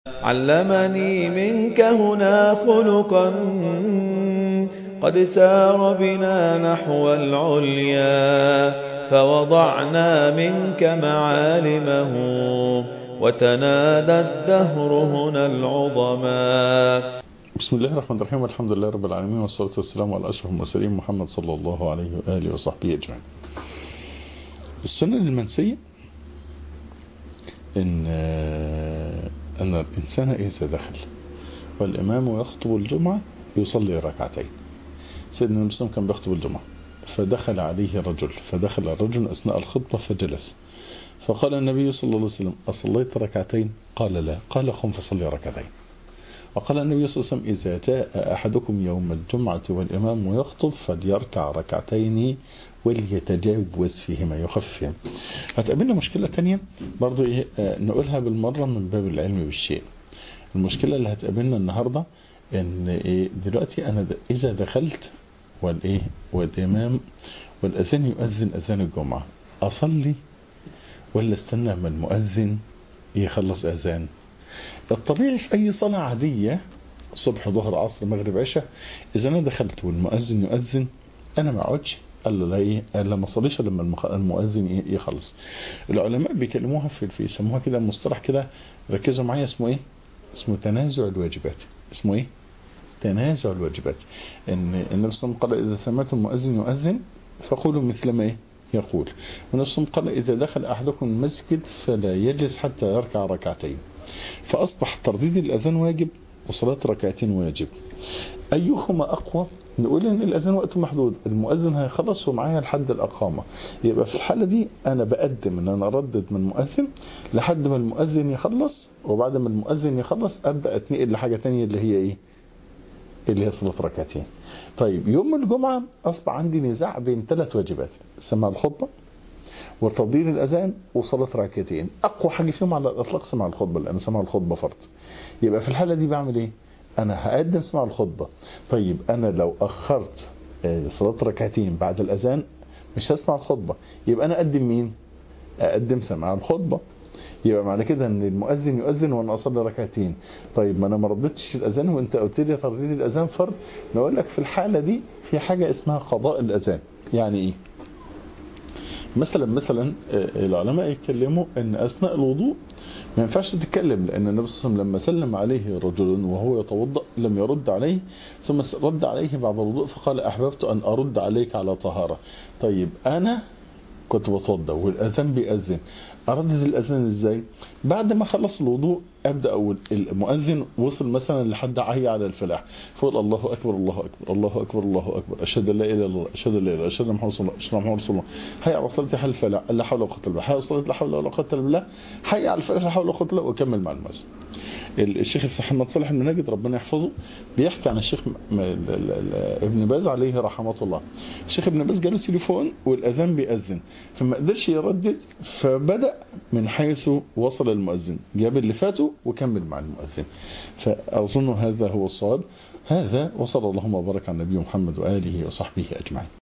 علمني منك هنا خلقا قد سار بنا نحو العليا فوضعنا منك معالمه وتنادى الدهر هنا العظما بسم الله الرحمن الرحيم والحمد لله رب العالمين والصلاة والسلام على أشرف المرسلين محمد صلى الله عليه وآله وصحبه أجمعين السنة المنسية إن أن الإنسان إذا دخل والإمام يخطب الجمعة يصلي ركعتين سيدنا النبي صلى الله عليه وسلم كان بيخطب الجمعة فدخل عليه رجل فدخل الرجل أثناء الخطبة فجلس فقال النبي صلى الله عليه وسلم أصليت ركعتين قال لا قال قم فصلي ركعتين وقال النبي صلى الله عليه وسلم إذا جاء أحدكم يوم الجمعة والإمام يخطب فليركع ركعتين وليتجاوز فيهما يخفهم هتقابلنا مشكلة تانية برضو إيه نقولها بالمرة من باب العلم بالشيء المشكلة اللي هتقابلنا النهاردة إن إيه دلوقتي أنا إذا دخلت والإيه والإمام والأذان يؤذن أذان الجمعة أصلي ولا استنى ما المؤذن يخلص أذان الطبيعي في أي صلاة عادية صبح ظهر عصر مغرب عشاء إذا أنا دخلت والمؤذن يؤذن أنا ما أقعدش قال له لا إيه قال له ما صليش لما المؤذن إيه يخلص العلماء بيكلموها في في يسموها كده مصطلح كده ركزوا معايا اسمه إيه اسمه تنازع الواجبات اسمه إيه تنازع الواجبات ان النبي صلى الله عليه وسلم قال إذا سمعتم المؤذن يؤذن فقولوا مثل ما إيه يقول والنبي صلى الله عليه وسلم قال إذا دخل أحدكم المسجد فلا يجلس حتى يركع ركعتين فأصبح ترديد الأذان واجب وصلاة ركعتين واجب أيهما أقوى نقول إن الأذان وقته محدود المؤذن هيخلص ومعايا لحد الأقامة يبقى في الحالة دي أنا بقدم إن أنا أردد من المؤذن لحد ما المؤذن يخلص وبعد ما المؤذن يخلص أبدأ أتنقل لحاجة تانية اللي هي إيه اللي هي صلاة ركعتين طيب يوم الجمعة أصبح عندي نزاع بين ثلاث واجبات سماع الخطبة وتضيير الأذان وصلاة ركعتين أقوى حاجة فيهم على الإطلاق سماع الخطبة لأن سماع الخطبة فرض يبقى في الحالة دي بعمل إيه أنا هقدم سماع الخطبة طيب أنا لو أخرت صلاة ركعتين بعد الأذان مش هسمع الخطبة يبقى أنا أقدم مين أقدم سماع الخطبة يبقى معنى كده ان المؤذن يؤذن وانا اصلي ركعتين طيب ما انا ما ردتش الاذان وانت قلت لي ترديد الاذان فرض نقول لك في الحاله دي في حاجه اسمها قضاء الاذان يعني ايه مثلا مثلا العلماء يتكلموا ان اثناء الوضوء ما ينفعش تتكلم لان النبي صلى الله عليه وسلم لما سلم عليه رجل وهو يتوضا لم يرد عليه ثم رد عليه بعد الوضوء فقال احببت ان ارد عليك على طهاره طيب انا كنت بتوضا والاذان بيأذن اردد الاذان ازاي بعد ما خلص الوضوء ابدا اقول المؤذن وصل مثلا لحد عهي على الفلاح فقول الله اكبر الله اكبر الله اكبر الله اكبر اشهد ان لا اله الا الله اشهد ان لا اله اشهد ان محمد رسول الله اشهد ان محمد رسول الله حي على الصلاه حي الفلاح لا حول ولا قوه الا بالله حي على الصلاه لا حول ولا قوه الا بالله حي على الفلاح لا حول ولا قوه الا بالله وكمل مع المؤذن الشيخ محمد صالح بن ناجد ربنا يحفظه بيحكي عن الشيخ ابن باز عليه رحمه الله الشيخ ابن باز جاله تليفون والاذان بيأذن فما قدرش يردد فبدا من حيث وصل المؤذن جاب اللي فاته وكمل مع المؤذن فأظن هذا هو الصواب هذا وصلى اللهم وبارك على النبي محمد وآله وصحبه أجمعين